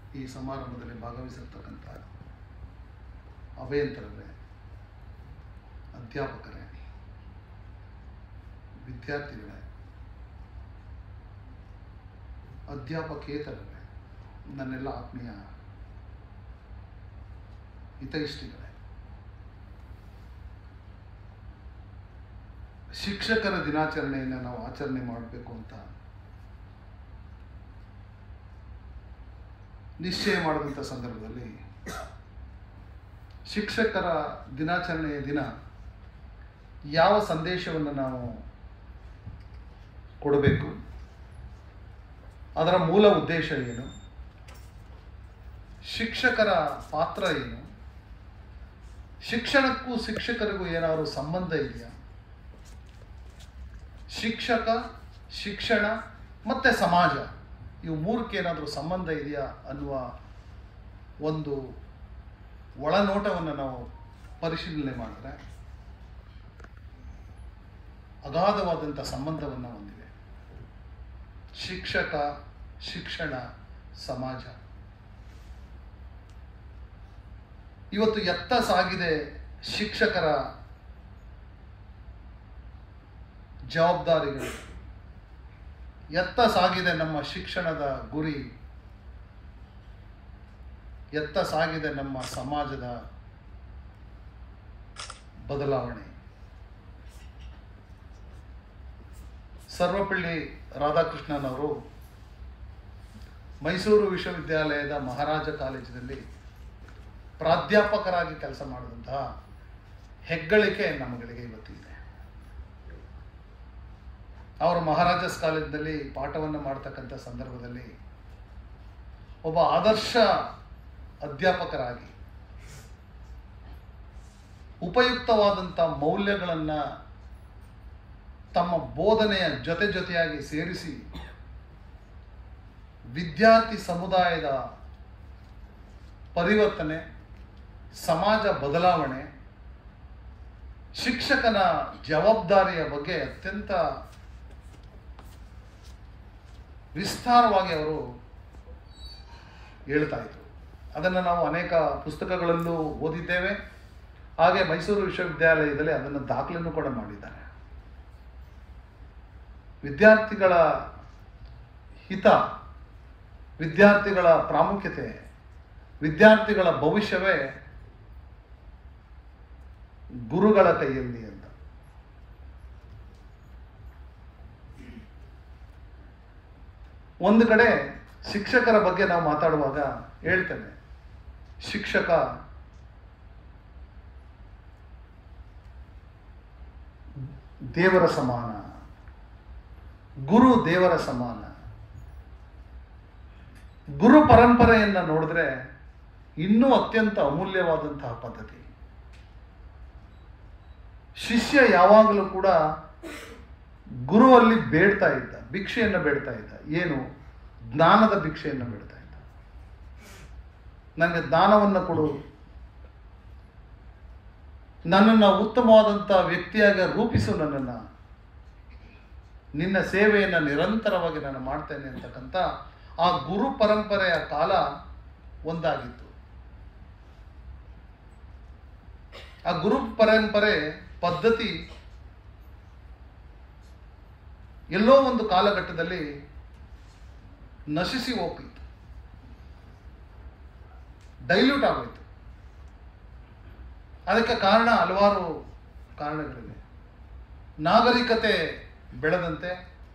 ಈ ಸಮಾರಂಭದಲ್ಲಿ ಭಾಗವಹಿಸಿರ್ತಕ್ಕಂಥ ಅಭಯಂತರರೇ ಅಧ್ಯಾಪಕರೇ ವಿದ್ಯಾರ್ಥಿಗಳೇ ಅಧ್ಯಾಪಕೇತರರೇ ನನ್ನೆಲ್ಲ ಆತ್ಮೀಯ ಹಿತೈಷಿಗಳೇ ಶಿಕ್ಷಕರ ದಿನಾಚರಣೆಯನ್ನು ನಾವು ಆಚರಣೆ ಮಾಡಬೇಕು ಅಂತ ನಿಶ್ಚಯ ಮಾಡಿದಂಥ ಸಂದರ್ಭದಲ್ಲಿ ಶಿಕ್ಷಕರ ದಿನಾಚರಣೆಯ ದಿನ ಯಾವ ಸಂದೇಶವನ್ನು ನಾವು ಕೊಡಬೇಕು ಅದರ ಮೂಲ ಉದ್ದೇಶ ಏನು ಶಿಕ್ಷಕರ ಪಾತ್ರ ಏನು ಶಿಕ್ಷಣಕ್ಕೂ ಶಿಕ್ಷಕರಿಗೂ ಏನಾದರೂ ಸಂಬಂಧ ಇದೆಯಾ ಶಿಕ್ಷಕ ಶಿಕ್ಷಣ ಮತ್ತು ಸಮಾಜ ಇವು ಮೂರಕ್ಕೆ ಏನಾದರೂ ಸಂಬಂಧ ಇದೆಯಾ ಅನ್ನುವ ಒಂದು ಒಳನೋಟವನ್ನು ನಾವು ಪರಿಶೀಲನೆ ಮಾಡಿದ್ರೆ ಅಗಾಧವಾದಂಥ ಸಂಬಂಧವನ್ನು ಹೊಂದಿವೆ ಶಿಕ್ಷಕ ಶಿಕ್ಷಣ ಸಮಾಜ ಇವತ್ತು ಎತ್ತ ಸಾಗಿದೆ ಶಿಕ್ಷಕರ ಜವಾಬ್ದಾರಿಗಳು ಎತ್ತ ಸಾಗಿದೆ ನಮ್ಮ ಶಿಕ್ಷಣದ ಗುರಿ ಎತ್ತ ಸಾಗಿದೆ ನಮ್ಮ ಸಮಾಜದ ಬದಲಾವಣೆ ಸರ್ವಪಳ್ಳಿ ರಾಧಾಕೃಷ್ಣನವರು ಮೈಸೂರು ವಿಶ್ವವಿದ್ಯಾಲಯದ ಮಹಾರಾಜ ಕಾಲೇಜಿನಲ್ಲಿ ಪ್ರಾಧ್ಯಾಪಕರಾಗಿ ಕೆಲಸ ಮಾಡಿದಂತಹ ಹೆಗ್ಗಳಿಕೆ ನಮ್ಮಗಳಿಗೆ ಇವತ್ತಿದೆ ಅವರು ಮಹಾರಾಜಸ್ ಕಾಲೇಜಿನಲ್ಲಿ ಪಾಠವನ್ನು ಮಾಡ್ತಕ್ಕಂಥ ಸಂದರ್ಭದಲ್ಲಿ ಒಬ್ಬ ಆದರ್ಶ ಅಧ್ಯಾಪಕರಾಗಿ ಉಪಯುಕ್ತವಾದಂಥ ಮೌಲ್ಯಗಳನ್ನು ತಮ್ಮ ಬೋಧನೆಯ ಜೊತೆ ಜೊತೆಯಾಗಿ ಸೇರಿಸಿ ವಿದ್ಯಾರ್ಥಿ ಸಮುದಾಯದ ಪರಿವರ್ತನೆ ಸಮಾಜ ಬದಲಾವಣೆ ಶಿಕ್ಷಕನ ಜವಾಬ್ದಾರಿಯ ಬಗ್ಗೆ ಅತ್ಯಂತ ವಿಸ್ತಾರವಾಗಿ ಅವರು ಹೇಳ್ತಾ ಇದ್ರು ಅದನ್ನು ನಾವು ಅನೇಕ ಪುಸ್ತಕಗಳಲ್ಲೂ ಓದಿದ್ದೇವೆ ಹಾಗೆ ಮೈಸೂರು ವಿಶ್ವವಿದ್ಯಾಲಯದಲ್ಲಿ ಅದನ್ನು ದಾಖಲೆಯನ್ನು ಕೂಡ ಮಾಡಿದ್ದಾರೆ ವಿದ್ಯಾರ್ಥಿಗಳ ಹಿತ ವಿದ್ಯಾರ್ಥಿಗಳ ಪ್ರಾಮುಖ್ಯತೆ ವಿದ್ಯಾರ್ಥಿಗಳ ಭವಿಷ್ಯವೇ ಗುರುಗಳ ಕೈಯಲ್ಲಿ ಅಂತ ಒಂದು ಕಡೆ ಶಿಕ್ಷಕರ ಬಗ್ಗೆ ನಾವು ಮಾತಾಡುವಾಗ ಹೇಳ್ತೇನೆ ಶಿಕ್ಷಕ ದೇವರ ಸಮಾನ ಗುರು ದೇವರ ಸಮಾನ ಗುರು ಪರಂಪರೆಯನ್ನು ನೋಡಿದ್ರೆ ಇನ್ನೂ ಅತ್ಯಂತ ಅಮೂಲ್ಯವಾದಂತಹ ಪದ್ಧತಿ ಶಿಷ್ಯ ಯಾವಾಗಲೂ ಕೂಡ ಗುರುವಲ್ಲಿ ಬೇಡ್ತಾ ಇದ್ದ ಭಿಕ್ಷೆಯನ್ನು ಬೇಡ್ತಾ ಇದ್ದ ಏನು ಜ್ಞಾನದ ಭಿಕ್ಷೆಯನ್ನು ಬೇಡ್ತಾ ಇದ್ದ ನನಗೆ ಜ್ಞಾನವನ್ನು ಕೊಡು ನನ್ನನ್ನು ಉತ್ತಮವಾದಂಥ ವ್ಯಕ್ತಿಯಾಗಿ ರೂಪಿಸು ನನ್ನನ್ನು ನಿನ್ನ ಸೇವೆಯನ್ನು ನಿರಂತರವಾಗಿ ನಾನು ಮಾಡ್ತೇನೆ ಅಂತಕ್ಕಂಥ ಆ ಗುರು ಪರಂಪರೆಯ ಕಾಲ ಒಂದಾಗಿತ್ತು ಆ ಗುರು ಪರಂಪರೆ ಪದ್ಧತಿ ಎಲ್ಲೋ ಒಂದು ಕಾಲಘಟ್ಟದಲ್ಲಿ ನಶಿಸಿ ಹೋಗಿತ್ತು ಡೈಲ್ಯೂಟ್ ಆಗೋಯ್ತು ಅದಕ್ಕೆ ಕಾರಣ ಹಲವಾರು ಕಾರಣಗಳಿವೆ ನಾಗರಿಕತೆ ಬೆಳೆದಂತೆ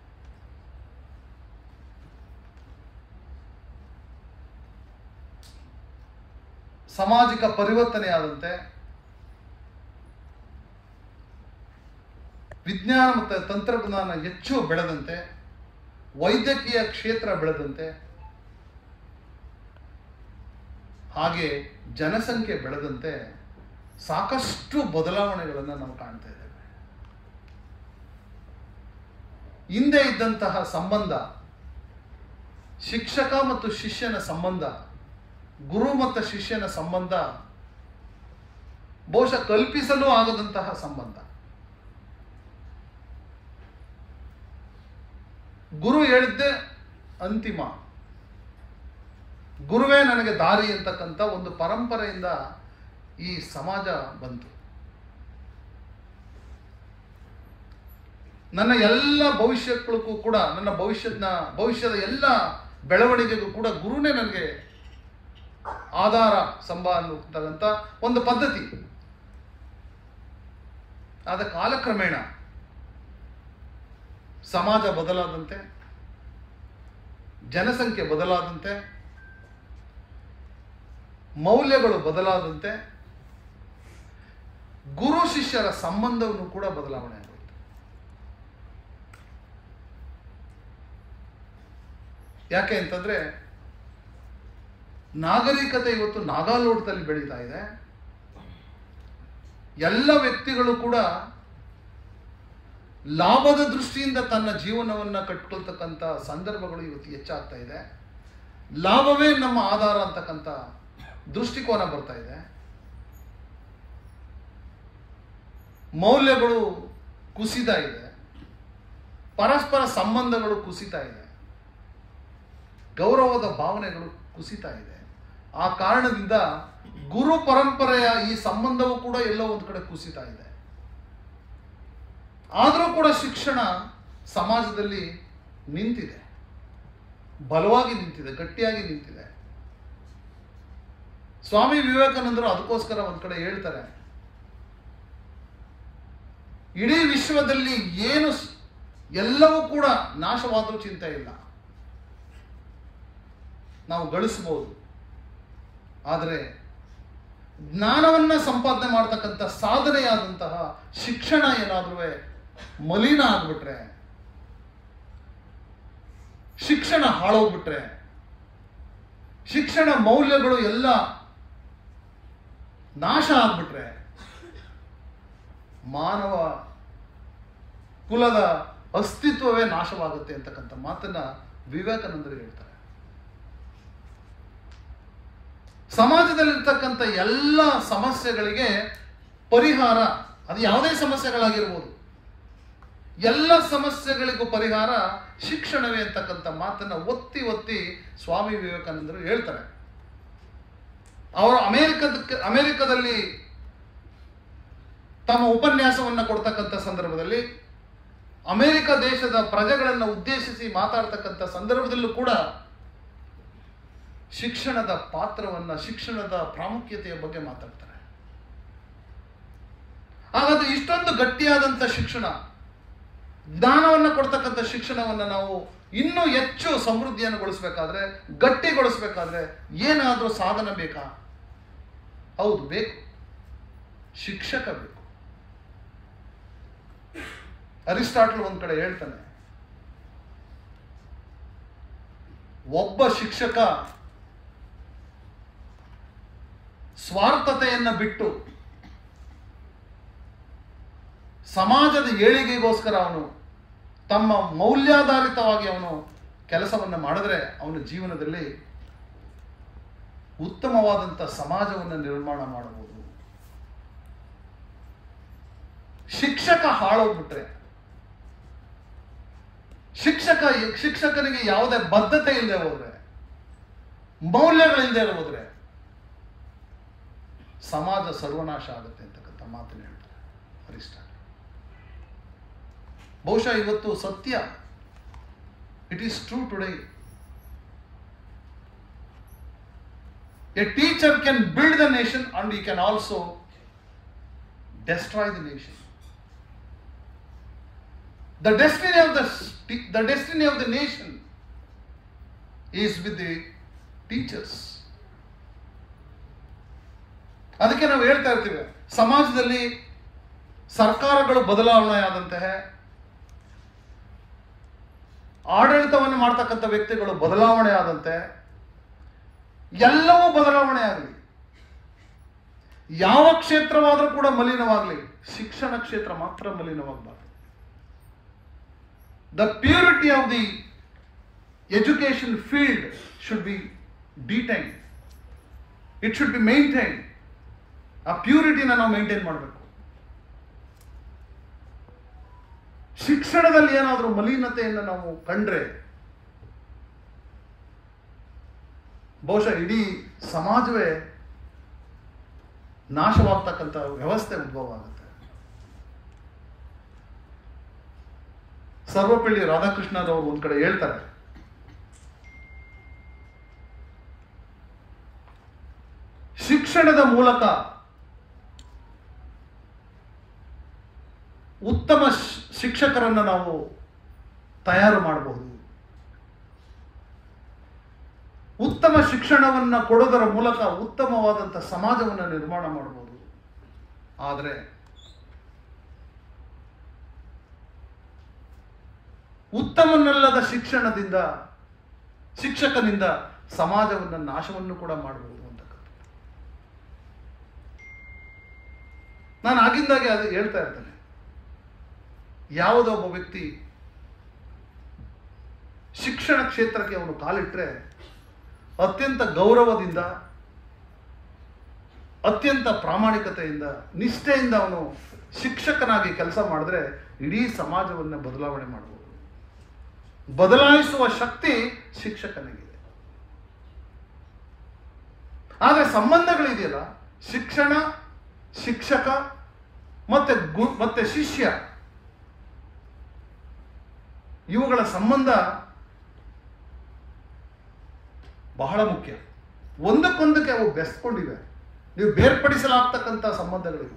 ಸಾಮಾಜಿಕ ಪರಿವರ್ತನೆಯಾದಂತೆ ವಿಜ್ಞಾನ ಮತ್ತು ತಂತ್ರಜ್ಞಾನ ಹೆಚ್ಚು ಬೆಳೆದಂತೆ ವೈದ್ಯಕೀಯ ಕ್ಷೇತ್ರ ಬೆಳೆದಂತೆ ಹಾಗೆ ಜನಸಂಖ್ಯೆ ಬೆಳೆದಂತೆ ಸಾಕಷ್ಟು ಬದಲಾವಣೆಗಳನ್ನು ನಾವು ಕಾಣ್ತಾ ಇದ್ದೇವೆ ಹಿಂದೆ ಇದ್ದಂತಹ ಸಂಬಂಧ ಶಿಕ್ಷಕ ಮತ್ತು ಶಿಷ್ಯನ ಸಂಬಂಧ ಗುರು ಮತ್ತು ಶಿಷ್ಯನ ಸಂಬಂಧ ಬಹುಶಃ ಕಲ್ಪಿಸಲು ಆಗದಂತಹ ಸಂಬಂಧ ಗುರು ಹೇಳಿದ್ದೆ ಅಂತಿಮ ಗುರುವೇ ನನಗೆ ದಾರಿ ಅಂತಕ್ಕಂಥ ಒಂದು ಪರಂಪರೆಯಿಂದ ಈ ಸಮಾಜ ಬಂತು ನನ್ನ ಎಲ್ಲ ಭವಿಷ್ಯಕ್ಕೂ ಕೂಡ ನನ್ನ ಭವಿಷ್ಯದ ಭವಿಷ್ಯದ ಎಲ್ಲ ಬೆಳವಣಿಗೆಗೂ ಕೂಡ ಗುರುನೇ ನನಗೆ ಆಧಾರ ಸಂಭ ಅನ್ನತಕ್ಕಂಥ ಒಂದು ಪದ್ಧತಿ ಆದ ಕಾಲಕ್ರಮೇಣ ಸಮಾಜ ಬದಲಾದಂತೆ ಜನಸಂಖ್ಯೆ ಬದಲಾದಂತೆ ಮೌಲ್ಯಗಳು ಬದಲಾದಂತೆ ಗುರು ಶಿಷ್ಯರ ಸಂಬಂಧವನ್ನು ಕೂಡ ಬದಲಾವಣೆ ಆಗೋಯ್ತು ಯಾಕೆ ಅಂತಂದ್ರೆ ನಾಗರಿಕತೆ ಇವತ್ತು ನಾಗಾಲೋಟದಲ್ಲಿ ಬೆಳೀತಾ ಇದೆ ಎಲ್ಲ ವ್ಯಕ್ತಿಗಳು ಕೂಡ ಲಾಭದ ದೃಷ್ಟಿಯಿಂದ ತನ್ನ ಜೀವನವನ್ನು ಕಟ್ಕೊಳ್ತಕ್ಕಂಥ ಸಂದರ್ಭಗಳು ಇವತ್ತು ಹೆಚ್ಚಾಗ್ತಾ ಇದೆ ಲಾಭವೇ ನಮ್ಮ ಆಧಾರ ಅಂತಕ್ಕಂಥ ದೃಷ್ಟಿಕೋನ ಬರ್ತಾ ಇದೆ ಮೌಲ್ಯಗಳು ಕುಸಿತಾ ಇದೆ ಪರಸ್ಪರ ಸಂಬಂಧಗಳು ಕುಸಿತಾ ಇದೆ ಗೌರವದ ಭಾವನೆಗಳು ಕುಸಿತಾ ಇದೆ ಆ ಕಾರಣದಿಂದ ಗುರು ಪರಂಪರೆಯ ಈ ಸಂಬಂಧವು ಕೂಡ ಎಲ್ಲೋ ಒಂದು ಕಡೆ ಕುಸಿತಾ ಇದೆ ಆದರೂ ಕೂಡ ಶಿಕ್ಷಣ ಸಮಾಜದಲ್ಲಿ ನಿಂತಿದೆ ಬಲವಾಗಿ ನಿಂತಿದೆ ಗಟ್ಟಿಯಾಗಿ ನಿಂತಿದೆ ಸ್ವಾಮಿ ವಿವೇಕಾನಂದರು ಅದಕ್ಕೋಸ್ಕರ ಒಂದ್ ಕಡೆ ಹೇಳ್ತಾರೆ ಇಡೀ ವಿಶ್ವದಲ್ಲಿ ಏನು ಸ್- ಎಲ್ಲವೂ ಕೂಡ ನಾಶವಾದರೂ ಚಿಂತೆ ಇಲ್ಲ ನಾವು ಗಳಿಸಬಹುದು ಆದರೆ ಜ್ಞಾನವನ್ನ ಸಂಪಾದನೆ ಮಾಡ್ತಕ್ಕಂಥ ಸಾಧನೆಯಾದಂತಹ ಶಿಕ್ಷಣ ಏನಾದ್ರೂ ಮಲಿನ ಆಗ್ಬಿಟ್ರೆ ಶಿಕ್ಷಣ ಹಾಳೋಗ್ಬಿಟ್ರೆ ಶಿಕ್ಷಣ ಮೌಲ್ಯಗಳು ಎಲ್ಲ ನಾಶ ಆಗ್ಬಿಟ್ರೆ ಮಾನವ ಕುಲದ ಅಸ್ತಿತ್ವವೇ ನಾಶವಾಗುತ್ತೆ ಅಂತಕ್ಕಂಥ ಮಾತನ್ನ ವಿವೇಕಾನಂದರು ಹೇಳ್ತಾರೆ ಸಮಾಜದಲ್ಲಿರ್ತಕ್ಕಂಥ ಎಲ್ಲ ಸಮಸ್ಯೆಗಳಿಗೆ ಪರಿಹಾರ ಅದು ಯಾವುದೇ ಸಮಸ್ಯೆಗಳಾಗಿರ್ಬೋದು ಎಲ್ಲ ಸಮಸ್ಯೆಗಳಿಗೂ ಪರಿಹಾರ ಶಿಕ್ಷಣವೇ ಅಂತಕ್ಕಂಥ ಮಾತನ್ನ ಒತ್ತಿ ಒತ್ತಿ ಸ್ವಾಮಿ ವಿವೇಕಾನಂದರು ಹೇಳ್ತಾರೆ ಅವರು ಅಮೆರಿಕದ ಅಮೆರಿಕದಲ್ಲಿ ತಮ್ಮ ಉಪನ್ಯಾಸವನ್ನು ಕೊಡ್ತಕ್ಕಂಥ ಸಂದರ್ಭದಲ್ಲಿ ಅಮೆರಿಕ ದೇಶದ ಪ್ರಜೆಗಳನ್ನು ಉದ್ದೇಶಿಸಿ ಮಾತಾಡ್ತಕ್ಕಂಥ ಸಂದರ್ಭದಲ್ಲೂ ಕೂಡ ಶಿಕ್ಷಣದ ಪಾತ್ರವನ್ನ ಶಿಕ್ಷಣದ ಪ್ರಾಮುಖ್ಯತೆಯ ಬಗ್ಗೆ ಮಾತಾಡ್ತಾರೆ ಹಾಗಾದ್ರೆ ಇಷ್ಟೊಂದು ಗಟ್ಟಿಯಾದಂಥ ಶಿಕ್ಷಣ ಜ್ಞಾನವನ್ನು ಕೊಡ್ತಕ್ಕಂಥ ಶಿಕ್ಷಣವನ್ನು ನಾವು ಇನ್ನೂ ಹೆಚ್ಚು ಸಮೃದ್ಧಿಯನ್ನು ಗೊಳಿಸಬೇಕಾದ್ರೆ ಗಟ್ಟಿಗೊಳಿಸಬೇಕಾದ್ರೆ ಏನಾದರೂ ಸಾಧನ ಬೇಕಾ ಹೌದು ಬೇಕು ಶಿಕ್ಷಕ ಬೇಕು ಅರಿಸ್ಟಾಟ್ಲ್ ಒಂದ್ ಕಡೆ ಹೇಳ್ತಾನೆ ಒಬ್ಬ ಶಿಕ್ಷಕ ಸ್ವಾರ್ಥತೆಯನ್ನ ಬಿಟ್ಟು ಸಮಾಜದ ಏಳಿಗೆಗೋಸ್ಕರ ಅವನು ತಮ್ಮ ಮೌಲ್ಯಾಧಾರಿತವಾಗಿ ಅವನು ಕೆಲಸವನ್ನು ಮಾಡಿದ್ರೆ ಅವನ ಜೀವನದಲ್ಲಿ ಉತ್ತಮವಾದಂಥ ಸಮಾಜವನ್ನು ನಿರ್ಮಾಣ ಮಾಡಬಹುದು ಶಿಕ್ಷಕ ಹಾಳೋಗ್ಬಿಟ್ರೆ ಶಿಕ್ಷಕ ಶಿಕ್ಷಕನಿಗೆ ಯಾವುದೇ ಬದ್ಧತೆ ಇಲ್ಲದೆ ಹೋದ್ರೆ ಮೌಲ್ಯಗಳಿಲ್ಲದೆ ಹೋದ್ರೆ ಸಮಾಜ ಸರ್ವನಾಶ ಆಗುತ್ತೆ ಅಂತಕ್ಕಂಥ ಮಾತನ್ನು ಹೇಳ್ತಾರೆ ಅರಿಸ್ಟಾಟಲ್ ಬಹುಶಃ ಇವತ್ತು ಸತ್ಯ it is true today a teacher can build the nation and you can also destroy the nation. The destiny of the st- the destiny of the nation is with the teachers. ಅದಕ್ಕೆ ನಾವು ಹೇಳ್ತಾ ಇರ್ತೀವಿ ಸಮಾಜದಲ್ಲಿ ಸರ್ಕಾರಗಳು ಬದಲಾವಣೆ ಆದಂತಹ ಆಡಳಿತವನ್ನು ಮಾಡ್ತಕ್ಕಂಥ ವ್ಯಕ್ತಿಗಳು ಬದಲಾವಣೆ ಆದಂತೆ ಎಲ್ಲವೂ ಬದಲಾವಣೆ ಆಗಲಿ ಯಾವ ಕ್ಷೇತ್ರವಾದರೂ ಕೂಡ ಮಲಿನವಾಗಲಿ ಶಿಕ್ಷಣ ಕ್ಷೇತ್ರ ಮಾತ್ರ ಮಲಿನವಾಗಬಾರ್ದು the purity of the education field should be detain it should be maintain ಆ ಪ್ಯೂರಿಟಿನ ನಾವು ಮೇಂಟೈನ್ ಮಾಡಬೇಕು ಶಿಕ್ಷಣದಲ್ಲಿ ಏನಾದರೂ ಮಲಿನತೆಯನ್ನು ನಾವು ಕಂಡ್ರೆ ಬಹುಶಃ ಇಡೀ ಸಮಾಜವೇ ನಾಶವಾಗ್ತಕ್ಕಂಥ ವ್ಯವಸ್ಥೆ ಉದ್ಭವ ಆಗುತ್ತೆ ಸರ್ವಪಳ್ಳಿ ರಾಧಾಕೃಷ್ಣರವರು ಒಂದ್ ಕಡೆ ಹೇಳ್ತಾರೆ ಶಿಕ್ಷಣದ ಮೂಲಕ ಉತ್ತಮ ಶ್- ಶಿಕ್ಷಕರನ್ನು ನಾವು ತಯಾರು ಮಾಡಬಹುದು ಉತ್ತಮ ಶಿಕ್ಷಣವನ್ನು ಕೊಡೋದರ ಮೂಲಕ ಉತ್ತಮವಾದಂಥ ಸಮಾಜವನ್ನು ನಿರ್ಮಾಣ ಮಾಡಬಹುದು ಆದರೆ ಉತ್ತಮನಲ್ಲದ ಶಿಕ್ಷಣದಿಂದ ಶಿಕ್ಷಕನಿಂದ ಸಮಾಜವನ್ನು ನಾಶವನ್ನು ಕೂಡ ಮಾಡಬಹುದು ಅಂತಕ್ಕಂಥ ನಾನು ಆಗಿಂದಾಗೆ ಅದು ಹೇಳ್ತಾ ಇರ್ತೇನೆ ಯಾವುದೋ ಒಬ್ಬ ವ್ಯಕ್ತಿ ಶಿಕ್ಷಣ ಕ್ಷೇತ್ರಕ್ಕೆ ಅವನು ಕಾಲಿಟ್ಟರೆ ಅತ್ಯಂತ ಗೌರವದಿಂದ ಅತ್ಯಂತ ಪ್ರಾಮಾಣಿಕತೆಯಿಂದ ನಿಷ್ಠೆಯಿಂದ ಅವನು ಶಿಕ್ಷಕನಾಗಿ ಕೆಲಸ ಮಾಡಿದ್ರೆ ಇಡೀ ಸಮಾಜವನ್ನು ಬದಲಾವಣೆ ಮಾಡಬಹುದು ಬದಲಾಯಿಸುವ ಶಕ್ತಿ ಶಿಕ್ಷಕನಿಗಿದೆ ಆದರೆ ಸಂಬಂಧಗಳಿದೆಯಲ್ಲ ಶಿಕ್ಷಣ ಶಿಕ್ಷಕ ಮತ್ತೆ ಗು ಮತ್ತೆ ಶಿಷ್ಯ ಇವುಗಳ ಸಂಬಂಧ ಬಹಳ ಮುಖ್ಯ ಒಂದಕ್ಕೊಂದಕ್ಕೆ ಅವು ಬೆಸ್ಕೊಂಡಿವೆ ನೀವು ಬೇರ್ಪಡಿಸಲಾಗ್ತಕ್ಕಂಥ ಸಂಬಂಧಗಳಿವು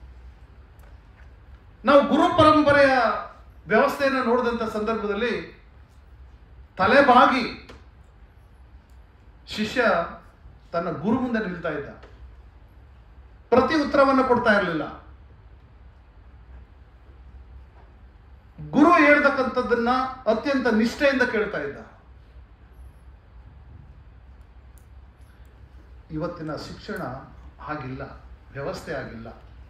ನಾವು ಗುರು ಪರಂಪರೆಯ ವ್ಯವಸ್ಥೆಯನ್ನು ನೋಡಿದಂಥ ಸಂದರ್ಭದಲ್ಲಿ ತಲೆಬಾಗಿ ಶಿಷ್ಯ ತನ್ನ ಗುರು ಮುಂದೆ ನಿಲ್ತಾ ಇದ್ದ ಪ್ರತಿ ಉತ್ತರವನ್ನು ಕೊಡ್ತಾ ಇರಲಿಲ್ಲ ಗುರು ಹೇಳ್ತಕ್ಕಂಥದ್ದನ್ನ ಅತ್ಯಂತ ನಿಷ್ಠೆಯಿಂದ ಕೇಳ್ತಾ ಇದ್ದ ಇವತ್ತಿನ ಶಿಕ್ಷಣ ಹಾಗಿಲ್ಲ ವ್ಯವಸ್ಥೆ ಆಗಿಲ್ಲ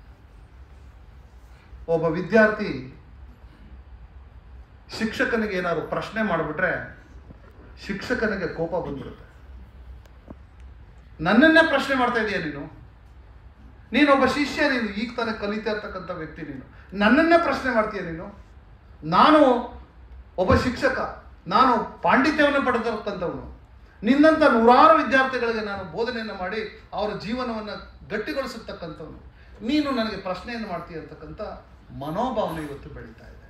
ಒಬ್ಬ ವಿದ್ಯಾರ್ಥಿ ಶಿಕ್ಷಕನಿಗೆ ಏನಾದ್ರು ಪ್ರಶ್ನೆ ಮಾಡಿಬಿಟ್ರೆ ಶಿಕ್ಷಕನಿಗೆ ಕೋಪ ಬಂದ್ಬಿಡುತ್ತೆ ನನ್ನನ್ನೇ ಪ್ರಶ್ನೆ ಮಾಡ್ತಾ ಇದೀಯ ನೀನು ನೀನೊಬ್ಬ ಶಿಷ್ಯ ನೀನು ಈಗ ತಾನೇ ಕಲಿತಾ ಇರ್ತಕ್ಕಂಥ ವ್ಯಕ್ತಿ ನೀನು ನನ್ನನ್ನೇ ಪ್ರಶ್ನೆ ಮಾಡ್ತೀಯ ನೀನು ನಾನು ಒಬ್ಬ ಶಿಕ್ಷಕ ನಾನು ಪಾಂಡಿತ್ಯವನ್ನು ಪಡೆದಿರ್ತಕ್ಕಂಥವನು ನಿನ್ನಂಥ ನೂರಾರು ವಿದ್ಯಾರ್ಥಿಗಳಿಗೆ ನಾನು ಬೋಧನೆಯನ್ನು ಮಾಡಿ ಅವರ ಜೀವನವನ್ನು ಗಟ್ಟಿಗೊಳಿಸತಕ್ಕಂಥವನು ನೀನು ನನಗೆ ಪ್ರಶ್ನೆಯನ್ನು ಮಾಡ್ತೀಯ ಅಂತಕ್ಕಂಥ ಮನೋಭಾವನೆ ಇವತ್ತು ಬೆಳೀತಾ ಇದೆ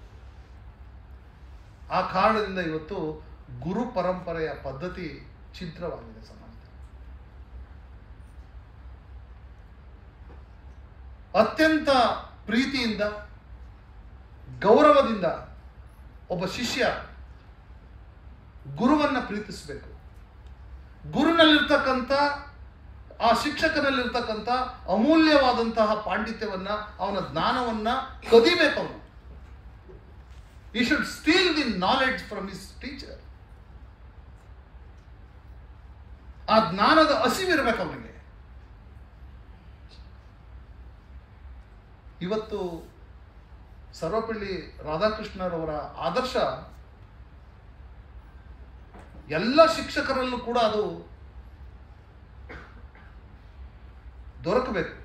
ಆ ಕಾರಣದಿಂದ ಇವತ್ತು ಗುರು ಪರಂಪರೆಯ ಪದ್ಧತಿ ಛಿದ್ರವಾಗಿದೆ ಸಮಾಜದಲ್ಲಿ ಅತ್ಯಂತ ಪ್ರೀತಿಯಿಂದ ಗೌರವದಿಂದ ಒಬ್ಬ ಶಿಷ್ಯ ಗುರುವನ್ನ ಪ್ರೀತಿಸಬೇಕು ಗುರುನಲ್ಲಿರ್ತಕ್ಕಂಥ ಆ ಶಿಕ್ಷಕನಲ್ಲಿರ್ತಕ್ಕಂಥ ಅಮೂಲ್ಯವಾದಂತಹ ಪಾಂಡಿತ್ಯವನ್ನ ಅವನ ಜ್ಞಾನವನ್ನ ಕದಿಬೇಕು ಅವನು ಈ should steal the knowledge from his teacher ಆ ಜ್ಞಾನದ ಹಸಿವಿರ್ಬೇಕು ಅವನಿಗೆ ಇವತ್ತು ಸರ್ವಪಳ್ಳಿ ರಾಧಾಕೃಷ್ಣರವರ ಆದರ್ಶ ಎಲ್ಲ ಶಿಕ್ಷಕರಲ್ಲೂ ಕೂಡ ಅದು ದೊರಕಬೇಕು